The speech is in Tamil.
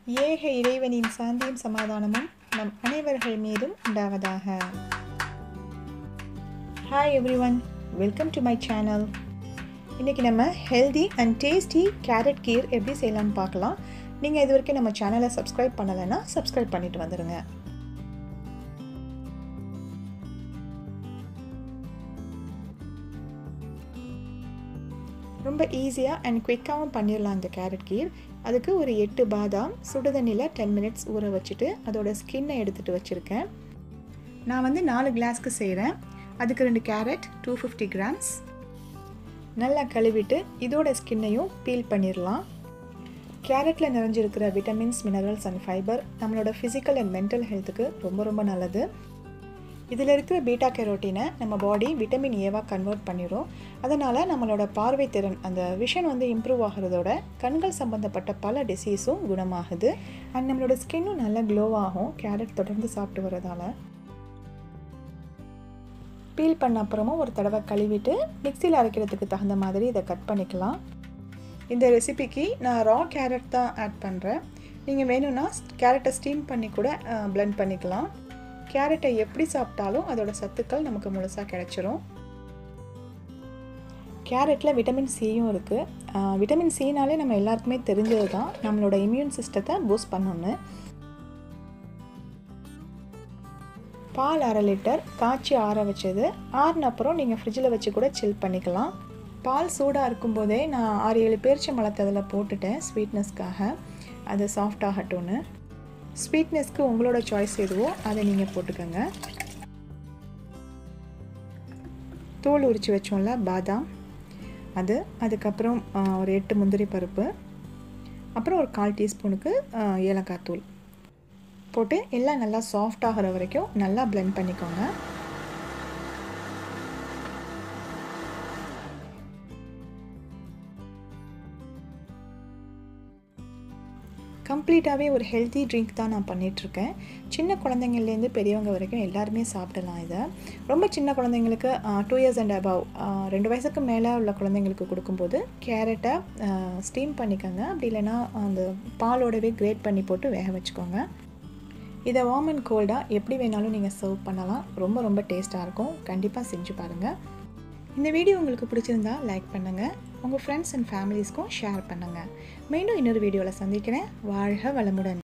ஏக இறைவனின் சாந்தியும் சமாதானமும் நம் அனைவர்கள் மீதும் உண்டாவதாக hi everyone welcome to my channel இன்றைக்கி நம்ம healthy and tasty carrot kheer எப்படி செய்யலாம்னு பார்க்கலாம் நீங்கள் இது வரைக்கும் நம்ம சேனலை சப்ஸ்கிரைப் பண்ணலைன்னா சப்ஸ்கிரைப் பண்ணிட்டு வந்துடுங்க ரொம்ப ஈஸியாக அண்ட் குயிக்காகவும் பண்ணிடலாம் இந்த கேரட் கீர் அதுக்கு ஒரு எட்டு பாதாம் சுடுதண்ணியில் டென் மினிட்ஸ் ஊற வச்சுட்டு அதோட ஸ்கின்னை எடுத்துகிட்டு வச்சுருக்கேன் நான் வந்து நாலு கிளாஸ்க்கு செய்கிறேன் அதுக்கு ரெண்டு கேரட் டூ ஃபிஃப்டி கிராம்ஸ் நல்லா கழுவிட்டு இதோட ஸ்கின்னையும் பீல் பண்ணிடலாம் கேரட்டில் நிறைஞ்சிருக்கிற விட்டமின்ஸ் மினரல்ஸ் அண்ட் ஃபைபர் நம்மளோட ஃபிசிக்கல் அண்ட் மென்டல் ஹெல்த்துக்கு ரொம்ப ரொம்ப நல்லது இதில் இருக்கிற பீட்டா கெரோட்டினை நம்ம பாடி விட்டமின் ஏவாக கன்வெர்ட் பண்ணிடும் அதனால் நம்மளோட பார்வை திறன் அந்த விஷன் வந்து இம்ப்ரூவ் ஆகிறதோட கண்கள் சம்மந்தப்பட்ட பல டிசீஸும் குணமாகுது அண்ட் நம்மளோட ஸ்கின்னும் நல்லா க்ளோ ஆகும் கேரட் தொடர்ந்து சாப்பிட்டு வரதால பீல் பண்ண அப்புறமும் ஒரு தடவை கழுவிட்டு மிக்சியில் அரைக்கிறதுக்கு தகுந்த மாதிரி இதை கட் பண்ணிக்கலாம் இந்த ரெசிபிக்கு நான் ரா கேரட் தான் ஆட் பண்ணுறேன் நீங்கள் வேணும்னா கேரட்டை ஸ்டீம் பண்ணி கூட பிளெண்ட் பண்ணிக்கலாம் கேரட்டை எப்படி சாப்பிட்டாலும் அதோட சத்துக்கள் நமக்கு முழுசாக கிடைச்சிரும் கேரட்டில் விட்டமின் சியும் இருக்குது விட்டமின் சினாலே நம்ம எல்லாருக்குமே தெரிஞ்சது தான் நம்மளோட இம்யூன் சிஸ்டத்தை பூஸ்ட் பண்ணணுன்னு பால் அரை லிட்டர் காய்ச்சி ஆற வச்சது ஆறின அப்புறம் நீங்கள் ஃப்ரிட்ஜில் வச்சு கூட சில் பண்ணிக்கலாம் பால் சூடாக இருக்கும்போதே நான் ஆறு ஏழு பேரிச்சை மலத்தை அதில் போட்டுட்டேன் ஸ்வீட்னஸ்க்காக அது சாஃப்ட் ஆகட்டும்னு ஸ்வீட்னஸ்க்கு உங்களோட சாய்ஸ் எதுவோ அதை நீங்கள் போட்டுக்கோங்க தோல் உரித்து வச்சோம்ல பாதாம் அது அதுக்கப்புறம் ஒரு எட்டு முந்திரி பருப்பு அப்புறம் ஒரு கால் டீஸ்பூனுக்கு ஏலக்காய் தூள் போட்டு எல்லாம் நல்லா சாஃப்ட் ஆகிற வரைக்கும் நல்லா பிளெண்ட் பண்ணிக்கோங்க கம்ப்ளீட்டாகவே ஒரு ஹெல்த்தி ட்ரிங்க் தான் நான் பண்ணிகிட்ருக்கேன் சின்ன குழந்தைங்கள்லேருந்து பெரியவங்க வரைக்கும் எல்லாருமே சாப்பிடலாம் இதை ரொம்ப சின்ன குழந்தைங்களுக்கு டூ இயர்ஸ் அண்ட் அபவ் ரெண்டு வயசுக்கு மேலே உள்ள குழந்தைங்களுக்கு கொடுக்கும்போது கேரட்டை ஸ்டீம் பண்ணிக்கோங்க அப்படி இல்லைன்னா அந்த பாலோடவே கிரேட் பண்ணி போட்டு வேக வச்சுக்கோங்க இதை வார்ம் அண்ட் கோல்டாக எப்படி வேணாலும் நீங்கள் சர்வ் பண்ணலாம் ரொம்ப ரொம்ப டேஸ்ட்டாக இருக்கும் கண்டிப்பாக செஞ்சு பாருங்கள் இந்த வீடியோ உங்களுக்கு பிடிச்சிருந்தா லைக் பண்ணுங்கள் உங்கள் ஃப்ரெண்ட்ஸ் அண்ட் ஃபேமிலிஸ்க்கும் ஷேர் பண்ணுங்கள் மீண்டும் இன்னொரு வீடியோவில் சந்திக்கிறேன் வாழ்க வளமுடன்